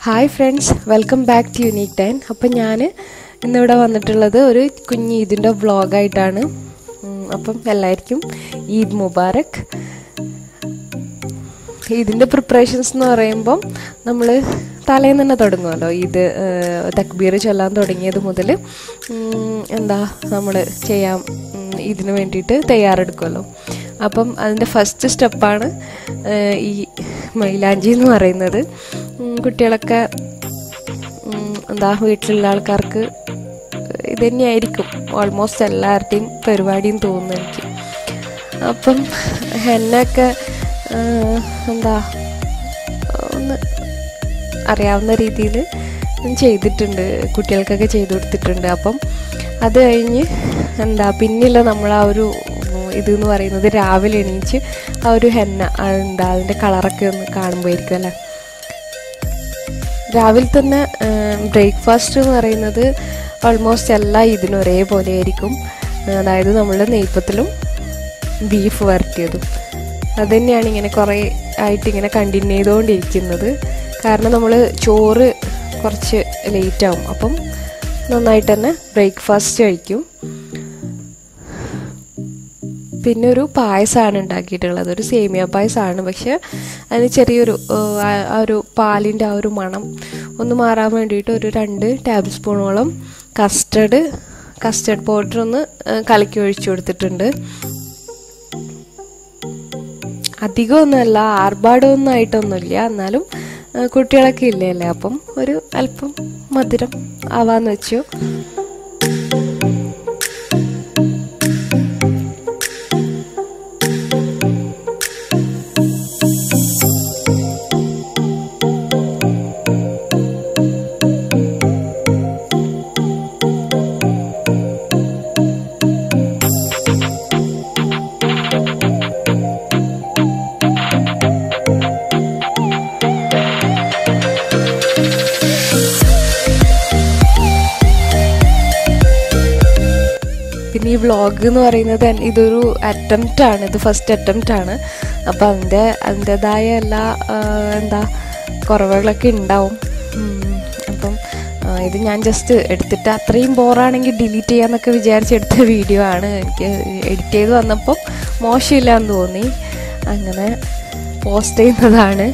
hi friends welcome back to unique ടൈൻ അപ്പം ഞാൻ ഇന്നിവിടെ വന്നിട്ടുള്ളത് ഒരു കുഞ്ഞ് ഈദിൻ്റെ വ്ളോഗായിട്ടാണ് അപ്പം എല്ലാവർക്കും ഈദ് മുബാറക് ഇതിൻ്റെ പ്രിപ്പറേഷൻസ് എന്ന് പറയുമ്പം നമ്മൾ തലേന്ന് തന്നെ തുടങ്ങുമല്ലോ ഇത് തക്ബീർ ചൊല്ലാൻ തുടങ്ങിയത് മുതൽ എന്താ നമ്മൾ ചെയ്യാം ഉം, ഇതിന് വേണ്ടിയിട്ട് തയ്യാറെടുക്കുമല്ലോ അപ്പം അതിൻ്റെ ഫസ്റ്റ് സ്റ്റെപ്പാണ് ഈ മൈലാഞ്ചി എന്ന് പറയുന്നത് ഉം, കുട്ടികളൊക്കെ ഉം, എന്താ വീട്ടിലുള്ള ആൾക്കാർക്ക് ഇത് തന്നെയായിരിക്കും ഓൾമോസ്റ്റ് എല്ലാവരുടെയും പരിപാടിയും തോന്നുന്നു എനിക്ക് അപ്പം ഹെന്നൊക്കെ ആ, എന്താ ഒന്ന് അറിയാവുന്ന രീതിയിൽ ചെയ്തിട്ടുണ്ട് കുട്ടികൾക്കൊക്കെ ചെയ്തു കൊടുത്തിട്ടുണ്ട് അപ്പം അത് കഴിഞ്ഞ് എന്താ പിന്നില്ല നമ്മൾ ആ ഒരു ഇത് എന്ന് പറയുന്നത് രാവിലെ എണീച്ച് ആ ഒരു ഹെന്ന ആ എന്താ അതിൻ്റെ കളറൊക്കെ ഒന്ന് കാണുമ്പോഴായിരിക്കും അല്ലേ രാവിലെ തന്നെ ബ്രേക്ക്ഫാസ്റ്റ് എന്ന് പറയുന്നത് ഓൾമോസ്റ്റ് എല്ലാ ഇതിനും ഒരേപോലെ ആയിരിക്കും അതായത് നമ്മളുടെ നെയ്പ്പത്തിലും ബീഫ് വരട്ടിയതും അത് തന്നെയാണ് ഇങ്ങനെ കുറേ ആയിട്ട് ഇങ്ങനെ കണ്ടിന്യൂ ചെയ്തുകൊണ്ടിരിക്കുന്നത് കാരണം നമ്മൾ ചോറ് കുറച്ച് ലേറ്റ് ആവും അപ്പം നന്നായിട്ട് തന്നെ ബ്രേക്ക്ഫാസ്റ്റ് കഴിക്കും പിന്നെ ഒരു പായസമാണ് ഉണ്ടാക്കിയിട്ടുള്ളത് ഒരു സേമിയ പായസമാണ് പക്ഷെ അതിന് ചെറിയൊരു ഏഹ്, ആ ആ ഒരു പാലിൻ്റെ ആ ഒരു മണം ഒന്ന് മാറാൻ വേണ്ടിയിട്ട് ഒരു രണ്ട് ടേബിൾ സ്പൂണോളം കസ്റ്റർഡ് കസ്റ്റർഡ് പൗഡർ ഒന്ന് ഏഹ്, കലക്കി ഒഴിച്ചു കൊടുത്തിട്ടുണ്ട് അധികമൊന്നുമല്ല ആർഭാടമൊന്നും ആയിട്ടൊന്നുമില്ല എന്നാലും ഏഹ്, കുട്ടികളൊക്കെ ഇല്ലേ അല്ലേ അപ്പം ഒരു അല്പം മധുരം ആവാന്ന് വെച്ചു പിന്നെ ഈ വ്ളോഗ് എന്ന് പറയുന്നത് എൻ- ഇതൊരു അറ്റംപ്റ്റ് ആണ് ഇത് ഫസ്റ്റ് അറ്റംപ്റ്റ് ആണ് അപ്പം അതിൻ്റെ അതിൻ്റെതായ എല്ലാ ആ, എന്താ കുറവുകളൊക്കെ ഉണ്ടാവും ഉം, അപ്പം ആ, ഇത് ഞാൻ ജസ്റ്റ് എടുത്തിട്ട് അത്രയും ബോറാണെങ്കിൽ ഡിലീറ്റ് ചെയ്യാന്നൊക്കെ വിചാരിച്ചെടുത്ത വീഡിയോ ആണ് എനിക്ക് എഡിറ്റ് ചെയ്ത് വന്നപ്പം മോശമില്ല എന്ന് തോന്നി അങ്ങനെ പോസ്റ്റ് ചെയ്യുന്നതാണ്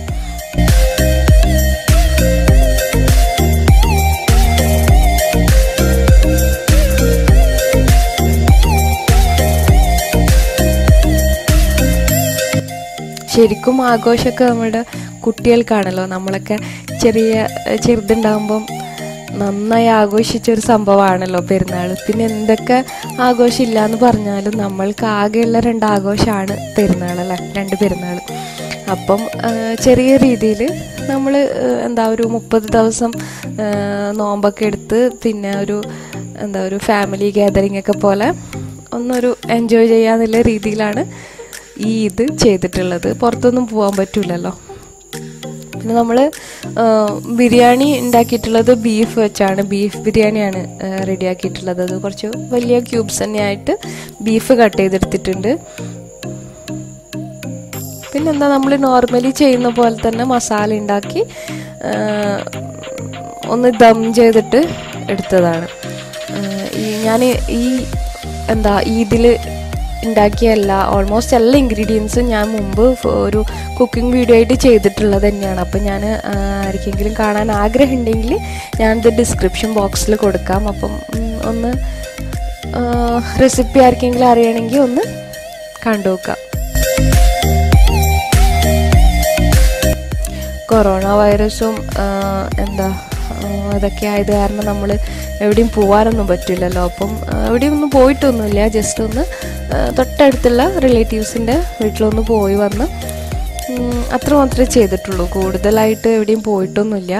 ശരിക്കും ആഘോഷമൊക്കെ നമ്മുടെ കുട്ടികൾക്കാണല്ലോ നമ്മളൊക്കെ ചെറിയ ഏഹ്, ചെറുതുണ്ടാകുമ്പം നന്നായി ആഘോഷിച്ച ഒരു സംഭവമാണല്ലോ പെരുന്നാൾ പിന്നെ എന്തൊക്കെ ആഘോഷമില്ല എന്ന് പറഞ്ഞാലും നമ്മൾക്ക് ആകെയുള്ള രണ്ട് ആഘോഷമാണ് പെരുന്നാൾ അല്ലേ രണ്ട് പെരുന്നാൾ അപ്പം ഏഹ്, ചെറിയ രീതിയിൽ നമ്മൾ എന്താ ഒരു മുപ്പത് ദിവസം ഏഹ്, നോമ്പൊക്കെ എടുത്ത് പിന്നെ ഒരു എന്താ ഒരു ഫാമിലി ഗാദറിംഗ് ഒക്കെ പോലെ ഒന്നൊരു എൻജോയ് ചെയ്യാന്നുള്ള രീതിയിലാണ് ഈ ഇത് ചെയ്തിട്ടുള്ളത് പുറത്തൊന്നും പോകാൻ പറ്റില്ലല്ലോ പിന്നെ നമ്മൾ ബിരിയാണി ഉണ്ടാക്കിയിട്ടുള്ളത് ബീഫ് വെച്ചാണ് ബീഫ് ബിരിയാണിയാണ് റെഡിയാക്കിയിട്ടുള്ളത് അത് കുറച്ച് വലിയ ക്യൂബ്സ് തന്നെയായിട്ട് ബീഫ് കട്ട് ചെയ്തെടുത്തിട്ടുണ്ട് പിന്നെന്താ നമ്മൾ നോർമലി ചെയ്യുന്ന പോലെ തന്നെ മസാല ഉണ്ടാക്കി ആ, ഒന്ന് ദം ചെയ്തിട്ട് എടുത്തതാണ് ആ, ഈ ഞാൻ ഈ എന്താ ഇതിൽ ഉണ്ടാക്കിയ എല്ലാ ഓൾമോസ്റ്റ് എല്ലാ ഇൻഗ്രീഡിയൻസും ഞാൻ മുമ്പ് ഫ- ഒരു കുക്കിംഗ് വീഡിയോ ആയിട്ട് ചെയ്തിട്ടുള്ളത് തന്നെയാണ് അപ്പം ഞാൻ ആർക്കെങ്കിലും കാണാൻ ആഗ്രഹം ഉണ്ടെങ്കിൽ ഞാനിത് ഡിസ്ക്രിപ്ഷൻ ബോക്സിൽ കൊടുക്കാം അപ്പം ഉം, ഒന്ന് റെസിപ്പി ആർക്കെങ്കിലും അറിയണമെങ്കിൽ ഒന്ന് കണ്ടു നോക്കാം കൊറോണ വൈറസും ആ, എന്താ ആ, അതൊക്കെ ആയത് കാരണം നമ്മൾ എവിടെയും പോകാനൊന്നും പറ്റില്ലല്ലോ അപ്പം ആ, എവിടെയും ഒന്നും പോയിട്ടൊന്നുമില്ല ജസ്റ്റ് ഒന്ന് ആ, തൊട്ടടുത്തുള്ള റിലേറ്റീവ്സിൻ്റെ വീട്ടിലൊന്ന് പോയി വന്ന് ഉം, അത്ര മാത്രമേ ചെയ്തിട്ടുള്ളൂ കൂടുതലായിട്ട് എവിടെയും പോയിട്ടൊന്നുമില്ല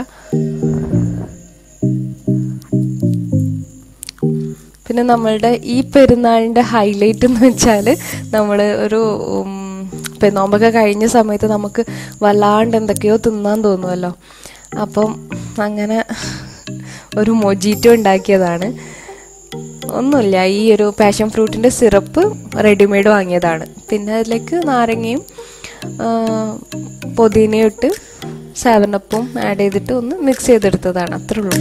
പിന്നെ നമ്മളുടെ ഈ പെരുന്നാളിൻ്റെ ഹൈലൈറ്റ് എന്ന് വെച്ചാൽ നമ്മൾ ഒരു ഉം, ഇപ്പം നോമ്പൊക്കെ കഴിഞ്ഞ സമയത്ത് നമുക്ക് വല്ലാണ്ട് എന്തൊക്കെയോ തിന്നാൻ തോന്നുമല്ലോ അപ്പം അങ്ങനെ ഒരു മൊജീറ്റോ ഉണ്ടാക്കിയതാണ് ഒന്നുമില്ല ഈ ഒരു പാഷൻ ഫ്രൂട്ടിൻ്റെ സിറപ്പ് റെഡിമെയ്ഡ് വാങ്ങിയതാണ് പിന്നെ അതിലേക്ക് നാരങ്ങയും ആ, പുതിനയും ഇട്ട് സാവനപ്പും ആഡ് ചെയ്തിട്ട് ഒന്ന് മിക്സ് ചെയ്തെടുത്തതാണ് അത്രേ ഉള്ളൂ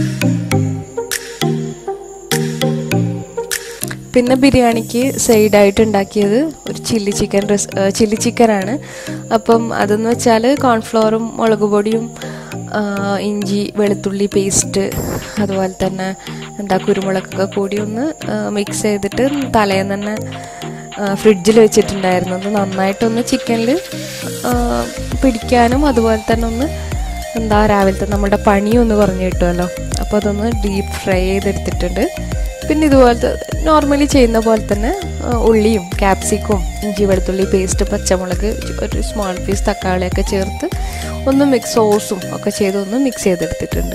പിന്നെ ബിരിയാണിക്ക് സൈഡായിട്ട് ഉണ്ടാക്കിയത് ഒരു ചില്ലി ചിക്കൻ റെസ് ചില്ലി ചിക്കനാണ് അപ്പം അതെന്ന് വെച്ചാൽ കോൺഫ്ലോറും മുളക് പൊടിയും ആ, ഇഞ്ചി വെളുത്തുള്ളി പേസ്റ്റ് അതുപോലെ തന്നെ എന്താ കുരുമുളകൊക്കെ കൂടി ഒന്ന് മിക്സ് ചെയ്തിട്ട് തലേന്ന് തന്നെ ഫ്രിഡ്ജിൽ വെച്ചിട്ടുണ്ടായിരുന്നു അത് നന്നായിട്ടൊന്ന് ചിക്കനിൽ പിടിക്കാനും അതുപോലെ തന്നെ ഒന്ന് എന്താ രാവിലത്തെ നമ്മുടെ പണിയൊന്ന് കുറഞ്ഞു കിട്ടുമല്ലോ അപ്പോൾ അതൊന്ന് ഡീപ്പ് ഫ്രൈ ചെയ്തെടുത്തിട്ടുണ്ട് പിന്നെ ഇതുപോലത്തെ നോർമലി ചെയ്യുന്ന പോലെ തന്നെ ആ, ഉള്ളിയും ക്യാപ്സിക്കും ഇഞ്ചി വെളുത്തുള്ളി പേസ്റ്റ് പച്ചമുളക് ഒരു സ്മോൾ പീസ് തക്കാളിയൊക്കെ ചേർത്ത് ഒന്ന് മിക്സ് സോസും ഒക്കെ ചെയ്ത് ഒന്ന് മിക്സ് ചെയ്തെടുത്തിട്ടുണ്ട്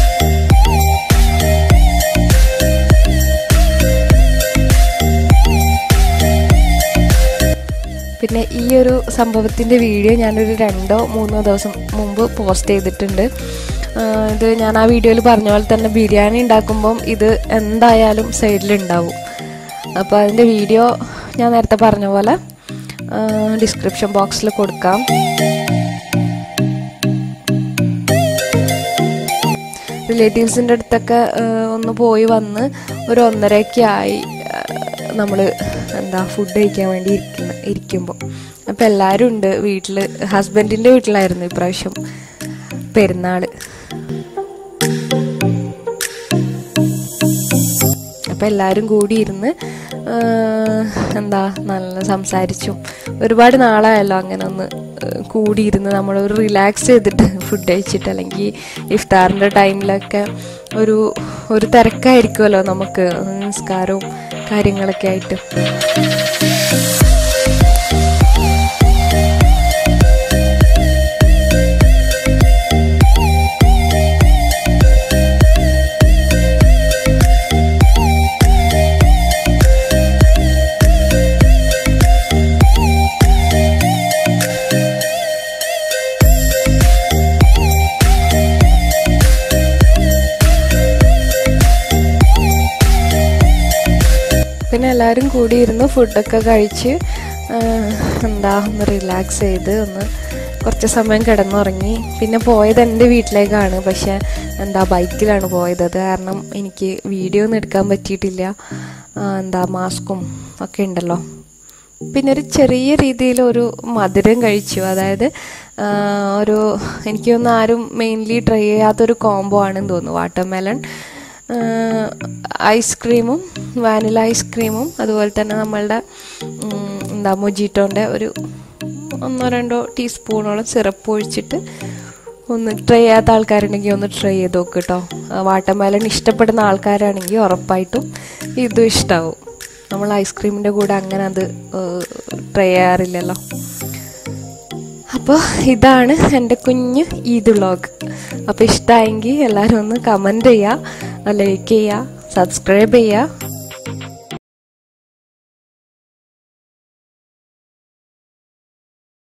പിന്നെ ഈ ഒരു സംഭവത്തിൻ്റെ വീഡിയോ ഞാനൊരു രണ്ടോ മൂന്നോ ദിവസം മുമ്പ് പോസ്റ്റ് ചെയ്തിട്ടുണ്ട് ആ, ഇത് ഞാൻ ആ വീഡിയോയിൽ പറഞ്ഞ പോലെ തന്നെ ബിരിയാണി ഉണ്ടാക്കുമ്പം ഇത് എന്തായാലും സൈഡിലുണ്ടാവും അപ്പോൾ അതിൻ്റെ വീഡിയോ ഞാൻ നേരത്തെ പറഞ്ഞ പോലെ ഡിസ്ക്രിപ്ഷൻ ബോക്സിൽ കൊടുക്കാം റിലേറ്റീവ്സിൻ്റെ അടുത്തൊക്കെ ആ, ഒന്ന് പോയി വന്ന് ഒരു ഒന്നരയൊക്കെ ആയി നമ്മൾ എന്താ ഫുഡ് കഴിക്കാൻ വേണ്ടി ഇരിക്കുന്ന ഇരിക്കുമ്പോൾ അപ്പം എല്ലാവരും ഉണ്ട് വീട്ടിൽ ഹസ്ബൻഡിൻ്റെ വീട്ടിലായിരുന്നു ഇപ്രാവശ്യം പെരുന്നാൾ അപ്പം എല്ലാവരും കൂടി ഇരുന്ന് ആ, എന്താ നല്ല സംസാരിച്ചും ഒരുപാട് നാളായല്ലോ അങ്ങനെ ഒന്ന് ആ, കൂടിയിരുന്ന് നമ്മൾ ഒരു റിലാക്സ് ചെയ്തിട്ട് ഫുഡ് കഴിച്ചിട്ട് അല്ലെങ്കിൽ ഇഫ്താറിൻ്റെ ടൈമിലൊക്കെ ഒരു ഒരു തിരക്കായിരിക്കുമല്ലോ നമുക്ക് നിസ്കാരവും കാര്യങ്ങളൊക്കെ ആയിട്ട് പിന്നെ എല്ലാവരും കൂടി ഇരുന്ന് ഫുഡൊക്കെ കഴിച്ച് ആ, എന്താ ഒന്ന് റിലാക്സ് ചെയ്ത് ഒന്ന് കുറച്ച് സമയം കിടന്നുറങ്ങി പിന്നെ പോയത് എൻ്റെ വീട്ടിലേക്കാണ് പക്ഷെ എന്താ ബൈക്കിലാണ് പോയത് അത് കാരണം എനിക്ക് വീഡിയോ ഒന്നും എടുക്കാൻ പറ്റിയിട്ടില്ല ആ, എന്താ മാസ്കും ഒക്കെ ഉണ്ടല്ലോ പിന്നെ ഒരു ചെറിയ രീതിയിൽ ഒരു മധുരം കഴിച്ചു അതായത് ആ, ഒരു എനിക്ക് തോന്നുന്നു ആരും മെയിൻലി ട്രൈ ചെയ്യാത്തൊരു കോംബോ ആണെന്ന് തോന്നുന്നു വാട്ടർമെലൺ ഐസ്ക്രീമും വാനില ഐസ്ക്രീമും അതുപോലെ തന്നെ നമ്മളുടെ ഉം, എന്താ മൊജീറ്റോൻ്റെ ഒരു ഒന്നോ രണ്ടോ ടീസ്പൂണോളം സിറപ്പ് ഒഴിച്ചിട്ട് ഒന്ന് ട്രൈ ചെയ്യാത്ത ആൾക്കാരുണ്ടെങ്കിൽ ഒന്ന് ട്രൈ ചെയ്ത് നോക്ക് കേട്ടോ വാട്ടർമെലൺ ഇഷ്ടപ്പെടുന്ന ആൾക്കാരാണെങ്കിൽ ഉറപ്പായിട്ടും ഇതും ഇഷ്ടാവും നമ്മൾ ഐസ്ക്രീമിൻ്റെ കൂടെ അങ്ങനെ അത് ട്രൈ ചെയ്യാറില്ലല്ലോ അപ്പോൾ ഇതാണ് എൻ്റെ കുഞ്ഞ് ഈദ് വ്ളോഗ് അപ്പോൾ ഇഷ്ടമായെങ്കിൽ എല്ലാവരും ഒന്ന് കമൻറ്റ് ചെയ്യുക ലൈക്ക് ചെയ്യുക സബ്സ്ക്രൈബ് ചെയ്യുക